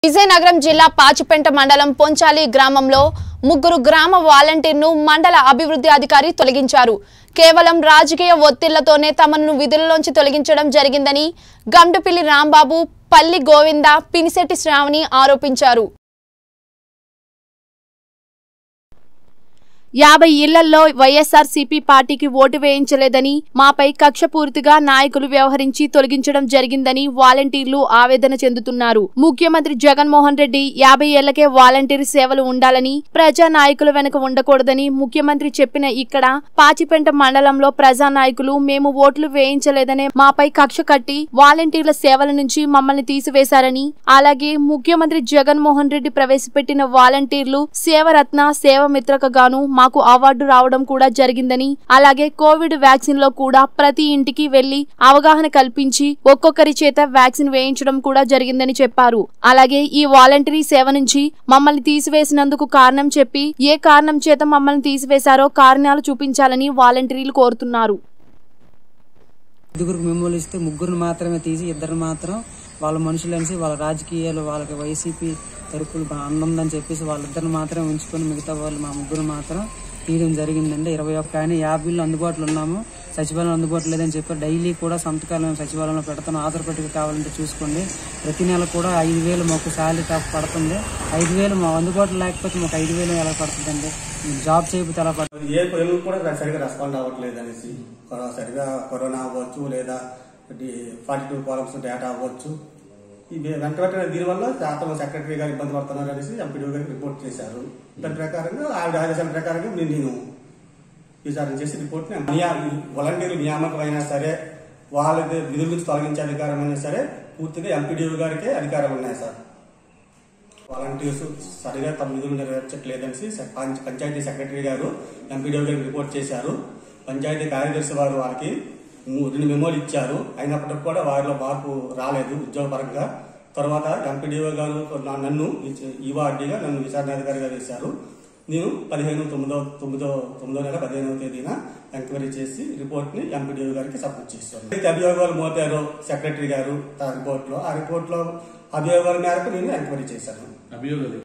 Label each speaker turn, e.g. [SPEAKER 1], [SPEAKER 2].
[SPEAKER 1] విజయనగరం జిల్లా పాచిపెంట మండలం పొంచాలి గ్రామంలో ముగ్గురు గ్రామ వాలంటీర్ను మండల అభివృద్ధి అధికారి తొలగించారు కేవలం రాజకీయ ఒత్తిళ్లతోనే తమను విధుల్లోంచి తొలగించడం జరిగిందని గండుపిల్లి రాంబాబు పల్లి గోవింద పినిశెట్టి శ్రావణి ఆరోపించారు యాభై ఇళ్లలో వైఎస్ఆర్సీపీ పార్టీకి ఓటు వేయించలేదని మాపై కక్షపూర్తిగా నాయకులు వ్యవహరించి తొలగించడం జరిగిందని వాలంటీర్లు ఆవేదన చెందుతున్నారు ముఖ్యమంత్రి జగన్మోహన్ రెడ్డి యాభై ఏళ్లకే వాలంటీర్ సేవలు ఉండాలని ప్రజా నాయకుల వెనుక ఉండకూడదని ముఖ్యమంత్రి చెప్పిన ఇక్కడ పాచిపెంట మండలంలో ప్రజా నాయకులు మేము ఓట్లు వేయించలేదనే మాపై కక్ష కట్టి వాలంటీర్ల సేవల నుంచి మమ్మల్ని తీసివేశారని అలాగే ముఖ్యమంత్రి జగన్మోహన్ రెడ్డి ప్రవేశపెట్టిన వాలంటీర్లు సేవరత్న సేవమిత్రక గాను మాకు అవార్డు రావడం కూడా జరిగిందని అలాగే కోవిడ్ వ్యాక్సిన్ లో కూడా ప్రతి ఇంటికి వెళ్లి అవగాహన కల్పించి ఒక్కొక్కరి చేత వ్యాక్సిన్ వేయించడం కూడా జరిగిందని చెప్పారు అలాగే ఈ వాలంటరీ సేవ నుంచి మమ్మల్ని తీసివేసినందుకు కారణం చెప్పి ఏ కారణం చేత మమ్మల్ని తీసివేశారో కారణాలు చూపించాలని వాలంటీర్లు కోరుతున్నారు
[SPEAKER 2] ఐదుగురికి మెమోలు ఇస్తే ముగ్గురు మాత్రమే తీసి ఇద్దరు మాత్రం వాళ్ళ మనుషులు అనేసి వాళ్ళ రాజకీయాలు వాళ్ళకి వైసీపీ తరపులు ఉందని చెప్పేసి వాళ్ళిద్దరిని మాత్రం ఉంచుకొని మిగతా వాళ్ళు మా ముగ్గురు మాత్రం తీయడం జరిగిందండి ఇరవై ఒక్క ఆయన యాభైలో అందుబాటులో ఉన్నాము సచివాలయం అందుబాటులో లేదని చెప్పారు డైలీ కూడా సంతకాలు మేము సచివాలయంలో పెడతాను ఆధార్ పట్టిక కావాలంటే చూసుకోండి ప్రతి నెల కూడా ఐదు వేలు మాకు శాలరీ టాప్ పడుతుంది ఐదు వేలు మా అందుబాటులో లేకపోతే మాకు ఐదు వేలు ఎలా పడుతుందండి జాబ్ చేయకపోతే ఎలా పడుతుంది
[SPEAKER 3] ఏ పనులు కూడా నాకు సరిగా రెస్పాండ్ అవ్వట్లేదు అనేసి కొర- సరిగా కరోనా అవ్వచ్చు లేదా ఫార్టీ టూ కాలమ్స్ డేటా అవ్వచ్చు ఈ వెంట వెంటనే దీనివల్ల శాతం సెక్రటరీ గారు ఇబ్బంది పడుతున్నారు అనేసి ఎంపీడీ గారికి రిపోర్ట్ చేశారు దాని ప్రకారంగా ఆవిడ ఆదేశాల ప్రకారంగా నేను నేను విచారణ చేసి రిపోర్ట్ వాలంటీర్లు నియామకం అయినా సరే వాళ్ళకి విధుల నుంచి తొలగించే అధికారం అయినా సరే పూర్తిగా ఎంపీడీ గారికే అధికారాలు ఉన్నాయి సార్ వాలంటీర్స్ సరిగా తమ విధులు నెరవేర్చట్లేదనేసి స- పంచ- పంచాయతీ సెక్రటరీ గారు ఎంపీడీఓ గారికి రిపోర్ట్ చేశారు పంచాయతీ కార్యదర్శి వారు వారికి ము- రెండు మెమోలు ఇచ్చారు అయినప్పటికీ కూడా వారిలో మార్పు రాలేదు ఉద్యోగపరంగా తర్వాత ఎంపీడీఓ గారు నా- నన్ను ఈ- ఈ వార్డీగా నన్ను విచారణాధికారిగా వేశారు నేను పదిహేను తొమ్మిదో తొమ్మిదో తొమ్మిదో నెల పదిహేనవ తేదీన ఎంక్వైరీ చేసి రిపోర్ట్ ని ఎంపీడీఓ గారికి సబ్మిట్ చేశాను అయితే అభియోగాలు మోపారు సెక్రటరీ గారు ఆ రిపోర్ట్ లో ఆ రిపోర్ట్ లో అభియోగాల మేరకు నేను ఎంక్వైరీ చేశాను